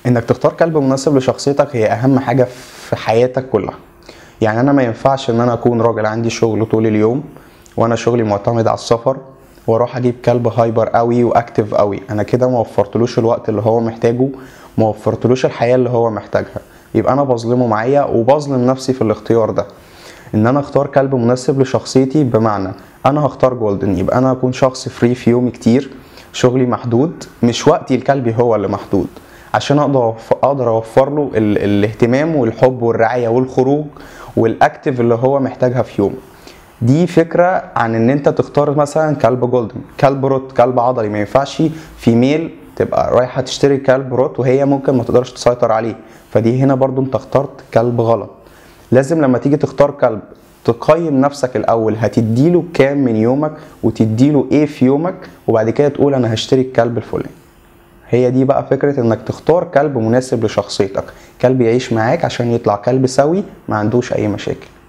انك تختار كلب مناسب لشخصيتك هي اهم حاجه في حياتك كلها يعني انا ما ينفعش ان انا اكون راجل عندي شغل طول اليوم وانا شغلي معتمد على السفر واروح اجيب كلب هايبر قوي واكتف قوي انا كده ما وفرتلوش الوقت اللي هو محتاجه ما وفرتلوش الحياه اللي هو محتاجها يبقى انا بظلمه معايا وبظلم نفسي في الاختيار ده ان انا اختار كلب مناسب لشخصيتي بمعنى انا هختار جولدن يبقى انا اكون شخص فري في يومي كتير شغلي محدود مش وقتي لكلبي هو اللي محدود عشان اقدر أوف- اقدر اوفر له ال- الاهتمام والحب والرعايه والخروج والاكتف اللي هو محتاجها في يومه دي فكره عن ان انت تختار مثلا كلب جولدن كلب روت كلب عضلي ما ينفعش فيميل تبقى رايحه تشتري كلب روت وهي ممكن ما تقدرش تسيطر عليه فدي هنا برضو انت اخترت كلب غلط لازم لما تيجي تختار كلب تقيم نفسك الاول هتديله كام من يومك وتديله ايه في يومك وبعد كده تقول انا هشتري الكلب الفلاني هي دي بقى فكرة انك تختار كلب مناسب لشخصيتك كلب يعيش معاك عشان يطلع كلب سوي ما عندوش اي مشاكل